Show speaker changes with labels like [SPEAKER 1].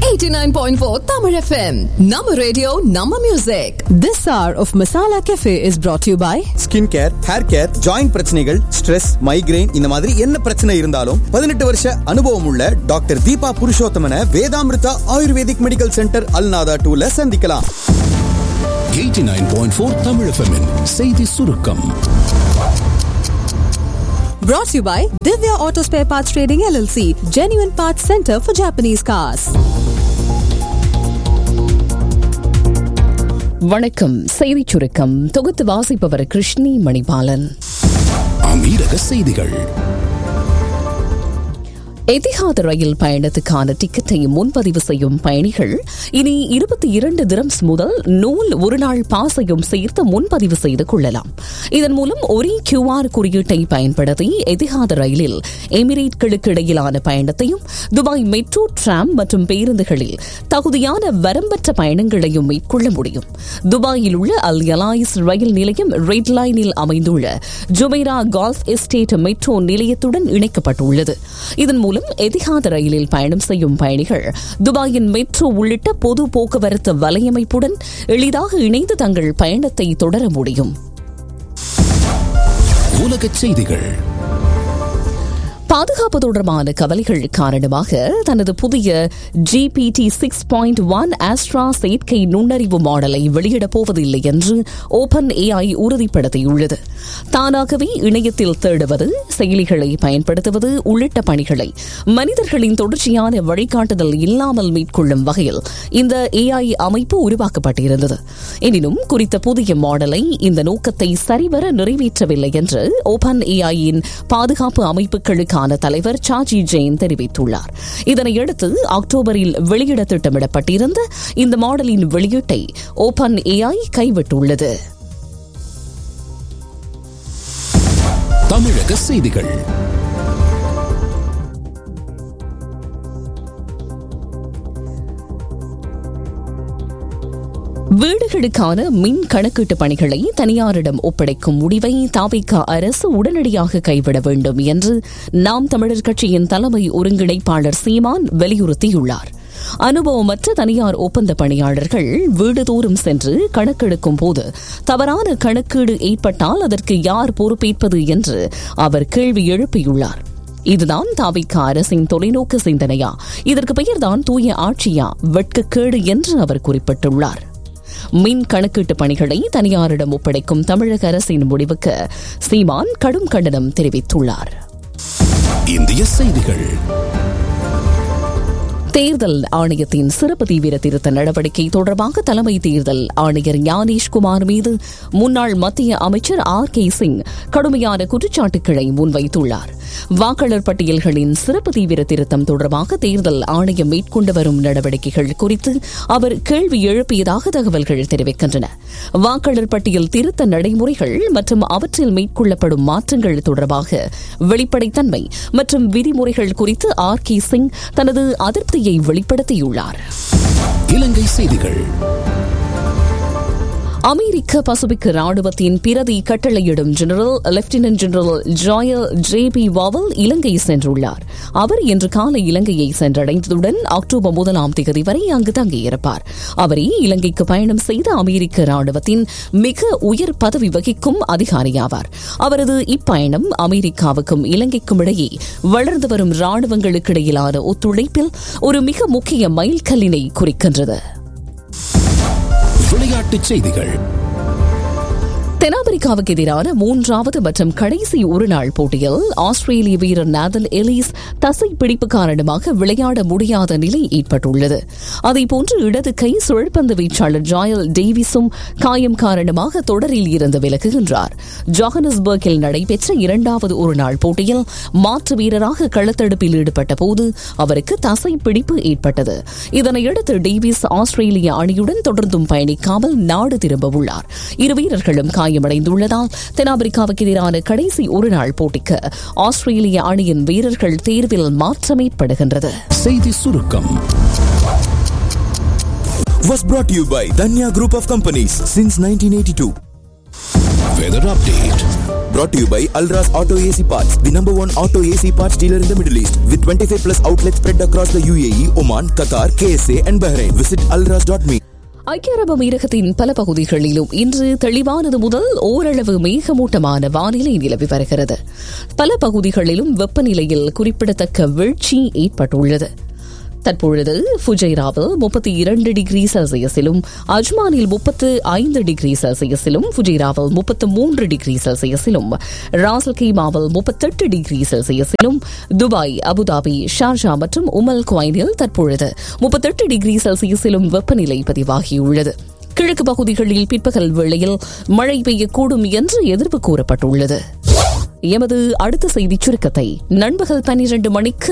[SPEAKER 1] 89.4 Tamil FM. Nama radio, Nama music.
[SPEAKER 2] This hour of Masala Cafe is brought to you by
[SPEAKER 3] skin care hair care joint பிரச்சனைகள் stress migraine இந்த மாதிரி என்ன பிரச்சனை இருந்தாலும் பதினெட்டு வருஷ அனுபவம் உள்ள டாக்டர் தீபா புருஷோத்தமன Vedamrutha ayurvedic medical centre Al Nahda டூல சந்திக்கலாம்
[SPEAKER 4] 89.4 Tamil FM -இன் செய்தி சுருக்கம்
[SPEAKER 2] brought to you by Divya Auto Spare Parts Trading LLC, Genuine Parts Center for Japanese cars.
[SPEAKER 5] வணக்கம் செய்திச் சுருக்கம் தொகுத்து வாசிப்பவர் கிருஷ்ணி மணிபாலன்
[SPEAKER 4] அமீரக செய்திகள்
[SPEAKER 5] எதிஹாத் ரயில் பயணத்துக்கான டிக்கெட்டை முன்பதிவு செய்யும் பயணிகள் இனி இருபத்தி இரண்டு திரம்ஸ் முதல் நூல் ஒருநாள் பாசையும் சேர்த்து முன்பதிவு செய்து கொள்ளலாம் இதன் மூலம் ஒரே கியூஆர் குறியீட்டை பயன்படுத்தி எதிஹாத் ரயிலில் எமிரேட்களுக்கு இடையிலான பயணத்தையும் துபாய் மெட்ரோ டிராம் மற்றும் பேருந்துகளில் தகுதியான வரம்பற்ற பயணங்களையும் மேற்கொள்ள முடியும் துபாயில் உள்ள அல் யலாயிஸ் ரயில் நிலையம் ரெட் லைனில் அமைந்துள்ள ஜுமைரா கால்ஃப் எஸ்டேட் மெட்ரோ நிலையத்துடன் இணைக்கப்பட்டுள்ளது இதன் மூலம் எதிகாத ரயிலில் பயணம் செய்யும் பயணிகள் துபாயின் மெட்ரோ உள்ளிட்ட பொது போக்குவரத்து வலையமைப்புடன் எளிதாக இணைந்து தங்கள் பயணத்தை தொடர முடியும்
[SPEAKER 4] உலகச் செய்திகள்
[SPEAKER 5] பாதுகாப்பு தொடர்பான கவலைகள் காரணமாக தனது புதிய GPT six point one Astra செயற்கை நுண்ணறிவு மாடலை வெளியிடப் போவதில்லை என்று ஓபன் ஏஐ உறுதிப்படுத்தியுள்ளது தானாகவே இணையத்தில் தேடுவது செயலிகளை பயன்படுத்துவது உள்ளிட்ட பணிகளை மனிதர்களின் தொடர்ச்சியான வழிகாட்டுதல் இல்லாமல் மேற்கொள்ளும் வகையில் இந்த ஏஐ அமைப்பு உருவாக்கப்பட்டிருந்தது எனினும் குறித்த புதிய மாடலை இந்த நோக்கத்தை சரிவர நிறைவேற்றவில்லை என்று ஓபன் ஏஐயின் பாதுகாப்பு அமைப்புகளுக்கான தலைவர் சாஜி ஜெயின் தெரிவித்துள்ளார் இதனையடுத்து அக்டோபரில் வெளியிட திட்டமிடப்பட்டிருந்த இந்த மாடலின் வெளியீட்டை ஓபன் ஏஐ கைவிட்டுள்ளது
[SPEAKER 4] தமிழக செய்திகள்
[SPEAKER 5] வீடுகளுக்கான மின் கணக்கீட்டு பணிகளை தனியாரிடம் ஒப்படைக்கும் முடிவை தாவிக அரசு உடனடியாக கைவிட வேண்டும் என்று நாம் தமிழர் கட்சியின் தலைமை ஒருங்கிணைப்பாளர் சீமான் வலியுறுத்தியுள்ளார் அனுபவமற்ற தனியார் ஒப்பந்த பணியாளர்கள் வீடுதோறும் சென்று கணக்கெடுக்கும் போது தவறான கணக்கீடு ஏற்பட்டால் அதற்கு யார் பொறுப்பேற்பது என்று அவர் கேள்வி எழுப்பியுள்ளார் இதுதான் தாவிக்க அரசின் தொலைநோக்கு சிந்தனையா இதற்கு பெயர்தான் தூய ஆட்சியா வெட்கக்கேடு என்று அவர் குறிப்பிட்டுள்ளார் மின் கணக்கீட்டு பணிகளை தனியாரிடம் ஒப்படைக்கும் தமிழக அரசின் முடிவுக்கு சீமான் கடும் கண்டனம் தெரிவித்துள்ளார்
[SPEAKER 4] இந்திய செய்திகள்
[SPEAKER 5] தேர்தல் ஆணையத்தின் சிறப்பு தீவிர திருத்த நடவடிக்கை தொடர்பாக தலைமை தேர்தல் ஆணையர் ஞானேஷ்குமார் மீது முன்னாள் மத்திய அமைச்சர் ஆர் கே சிங் கடுமையான குற்றச்சாட்டுக்களை முன்வைத்துள்ளார் வாக்காளர் பட்டியல்களின் சிறப்பு தீவிர திருத்தம் தொடர்பாக தேர்தல் ஆணையம் மேற்கொண்டு வரும் நடவடிக்கைகள் குறித்து அவர் கேள்வி எழுப்பியதாக தகவல்கள் தெரிவிக்கின்றன வாக்காளர் பட்டியல் திருத்த நடைமுறைகள் மற்றும் அவற்றில் மேற்கொள்ளப்படும் மாற்றங்கள் தொடர்பாக வெளிப்படைத்தன்மை மற்றும் விதிமுறைகள் குறித்து ஆர் கே சிங் தனது அதிருப்தியை வெளிப்படுத்தியுள்ளார்
[SPEAKER 4] இலங்கை செய்திகள்
[SPEAKER 5] அமெரிக்க பசிபிக் ராணுவத்தின் பிரதி கட்டளையிடும் general lieutenant general Joel J B Vowell Ilangai சென்றுள்ளார் அவர் இன்று காலை இலங்கையை சென்றடைந்ததுடன் அக்டோபர் முதலாம் தேதி வரை அங்கு தங்கியிருப்பார் அவரே இலங்கைக்கு பயணம் செய்த அமெரிக்க ராணுவத்தின் மிக உயர் பதவி வகிக்கும் அதிகாரியாவார் அவரது இப்பயணம் அமெரிக்காவுக்கும் இலங்கைக்கும் இடையே வளர்ந்து வரும் ராணுவங்களுக்கு இடையிலான ஒத்துழைப்பில் ஒரு மிக முக்கிய மைல்கல்லினை குறிக்கின்றது
[SPEAKER 4] விளையாட்டுச் செய்திகள்
[SPEAKER 5] தென்னாப்பிரிக்காவுக்கு எதிரான மூன்றாவது மற்றும் கடைசி ஒருநாள் போட்டியில் ஆஸ்திரேலிய வீரர் நாதன் எலிஸ் தசை பிடிப்பு காரணமாக விளையாட முடியாத நிலை ஏற்பட்டுள்ளது அதேபோன்று இடது கை சுழற்பந்து வீச்சாளர் ஜாயல் டேவிஸும் காயம் காரணமாக தொடரில் இருந்து விலகுகின்றார் ஜோஹனஸ்பர்கில் நடைபெற்ற இரண்டாவது ஒருநாள் போட்டியில் மாற்று வீரராக களத்தடுப்பில் ஈடுபட்ட போது அவருக்கு தசை பிடிப்பு ஏற்பட்டது இதனையடுத்து டேவிஸ் ஆஸ்திரேலிய அணியுடன் தொடர்ந்தும் பயணிக்காமல் நாடு திரும்ப உள்ளார் இரு வீரர்களும் காயமடைந்துள்ளதால் தென்னாப்பிரிக்காவுக்கு எதிரான கடைசி ஒருநாள் போட்டிக்கு ஆஸ்திரேலிய அணியின் வீரர்கள் தேர்வில் மாற்றம் ஏற்படுகின்றது
[SPEAKER 4] செய்தி சுருக்கம்
[SPEAKER 3] Was brought to you by Danya Group of Companies since 1982.
[SPEAKER 4] Weather update
[SPEAKER 6] brought to you by Alras Auto AC Parts, the number one auto AC parts dealer in the Middle East, with 25 plus outlets spread across the UAE, Oman, Qatar, KSA, and Bahrain. Visit alras.me.
[SPEAKER 5] ஐக்கிய அரபு அமீரகத்தின் பல பகுதிகளிலும் இன்று தெளிவானது முதல் ஓரளவு மேகமூட்டமான வானிலை நிலவி வருகிறது பல பகுதிகளிலும் வெப்பநிலையில் குறிப்பிடத்தக்க வீழ்ச்சி ஏற்பட்டுள்ளது தற்பொழுது ஃபுஜைராவில் முப்பத்தி இரண்டு டிகிரி செல்சியஸிலும் அஜ்மானில் முப்பத்து ஐந்து டிகிரி செல்சியஸிலும் ஃபுஜைராவில் முப்பத்து மூன்று டிகிரி செல்சியஸிலும் ராசல் கீமாவில் முப்பத்தெட்டு டிகிரி செல்சியஸிலும் துபாய் அபுதாபி ஷார்ஜா மற்றும் உமல் குவைனில் தற்பொழுது முப்பத்தெட்டு டிகிரி செல்சியஸிலும் வெப்பநிலை பதிவாகியுள்ளது கிழக்கு பகுதிகளில் பிற்பகல் வேளையில் மழை பெய்யக்கூடும் என்று எதிர்ப்பு கூறப்பட்டுள்ளது எமது அடுத்த செய்திச் சுருக்கத்தை நண்பகல் பன்னிரண்டு மணிக்கு